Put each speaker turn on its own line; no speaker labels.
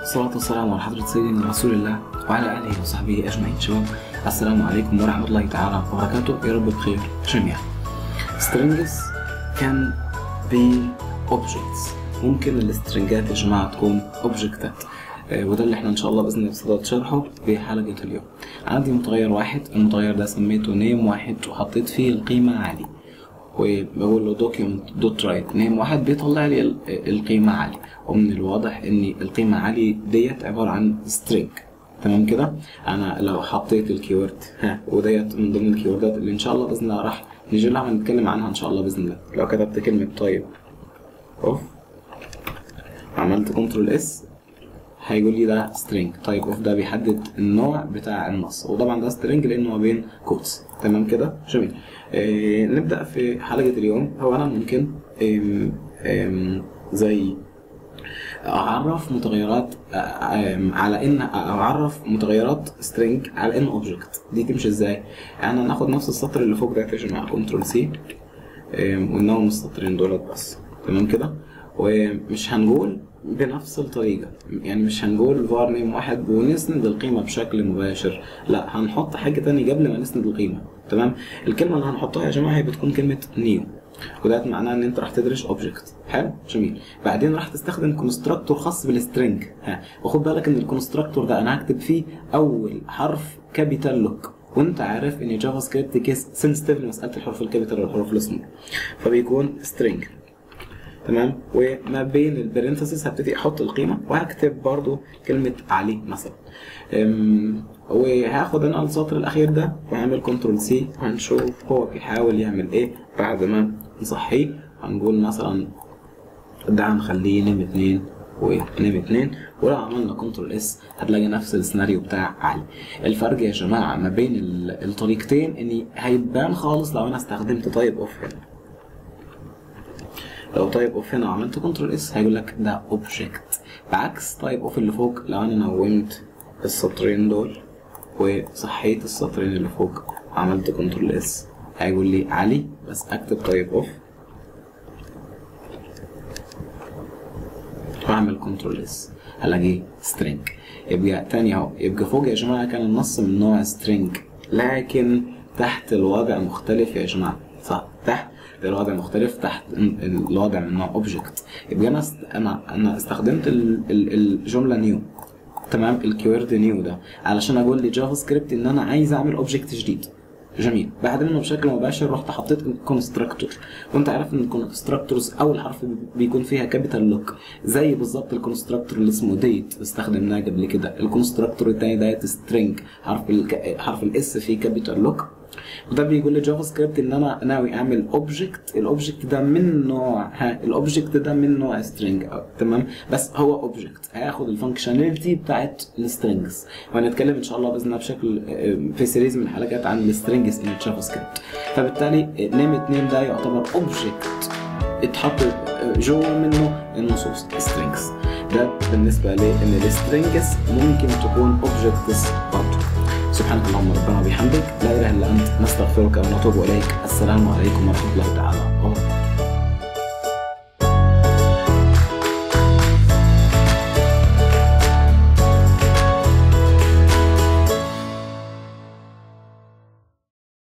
والصلاة والسلام على حضرة سيدنا رسول الله وعلى آله وصحبه أجمعين شباب السلام عليكم ورحمة الله تعالى وبركاته يا رب بخير جميعا strings can be objects ممكن السترنجات يا جماعة تكون اوبجكتات وده اللي احنا ان شاء الله باذن الله بصدد شرحه في حلقة اليوم عندي متغير واحد المتغير ده سميته نيم واحد وحطيت فيه القيمة عالي وبقول له دوكيومنت دوت رايت نيم واحد بيطلع لي ال- القيمة عالي ومن الواضح ان القيمة عالي ديت عبارة عن string تمام كده انا لو حطيت الكيورد ها وديت من ضمن الكيوردات اللي ان شاء الله باذن الله راح نيجي لها نتكلم عنها ان شاء الله باذن الله لو كتبت كلمة طيب اوف عملت كنترول اس هيقول لي ده string طيب اوف ده بيحدد النوع بتاع النص وطبعا ده string لانه ما بين كوتس تمام كده جميل آه نبدا في حلقه اليوم هو انا ممكن آم آم زي اعرف متغيرات آم، على ان اعرف متغيرات string على ان اوبجكت دي تمشي ازاي يعني ناخد نفس السطر اللي فوق ده يا جماعه كنترول سي وننوم السطرين دولت بس تمام كده ومش هنقول بنفس الطريقة يعني مش هنقول var name واحد ونسند القيمة بشكل مباشر لا هنحط حاجة تانية قبل ما نسند القيمة تمام الكلمة اللي هنحطها يا جماعة هي بتكون كلمة new وده معناه ان انت راح تدرس اوبجكت حلو جميل بعدين راح تستخدم كونستراكتور خاص بالسترنج ها وخد بالك ان الكونستراكتور ده انا هكتب فيه اول حرف كابيتال لوك وانت عارف ان جافا سكريبت كيس سنسيتيف لمساله الحروف الكابيتال والحروف السمول فبيكون string تمام وما بين البرنتسز هبتدي احط القيمه وهكتب برضو كلمه علي مثلا أم، وهاخد انا السطر الاخير ده وهعمل كنترول سي وهنشوف هو بيحاول يعمل ايه بعد ما نصحيه هنقول مثلا ده هنخليه نيم اتنين ونيم اتنين ولو عملنا كنترول اس هتلاقي نفس السيناريو بتاع علي الفرق يا جماعه ما بين ال- الطريقتين ان هيبان خالص لو انا استخدمت تايب اوف هنا لو تايب اوف هنا وعملت كنترول اس هيقول لك ده اوبجكت بعكس تايب اوف اللي فوق لو انا نومت السطرين دول وصحيت السطرين اللي فوق وعملت كنترول اس هيقول لي علي بس اكتب تايب اوف واعمل كنترول اس هلاقي سترينج يبقى تاني اهو يبقى فوق يا جماعه كان النص من نوع سترينج لكن تحت الوضع مختلف يا جماعه صح تحت الوضع مختلف تحت الوضع من نوع اوبجكت يبقى انا است... انا انا استخدمت ال... ال... الجمله نيو تمام الكيورد نيو ده علشان اقول لجافا سكريبت ان انا عايز اعمل اوبجكت جديد جميل بعدين انا بشكل مباشر رحت حطيت كونستراكتور وانت عارف ان الكونستراكتورز اول حرف بيكون فيها كابيتال لوك زي بالظبط الكونستراكتور اللي اسمه ديت استخدمناه قبل كده الكونستراكتور التاني ديت سترينج حرف ال حرف الاس فيه كابيتال لوك وده بيقول لجافا سكريبت ان انا ناوي اعمل اوبجكت الاوبجكت ده من نوع ها الاوبجكت ده من نوع سترينج تمام بس هو اوبجكت هياخد الفانكشناليتي بتاعت السترينجز وهنتكلم ان شاء الله باذن الله بشكل آه، في سيريز من الحلقات عن السترينجز ان جافا سكريبت فبالتالي نيم اتنين ده يعتبر اوبجكت اتحط آه، جوه منه النصوص سترينجز ده بالنسبه لان السترينجز ممكن تكون اوبجكتس برضه سبحانك اللهم ربنا وبحمدك لا اله الا انت نستغفرك ونتوب اليك السلام عليكم ورحمه الله تعالى وبركاته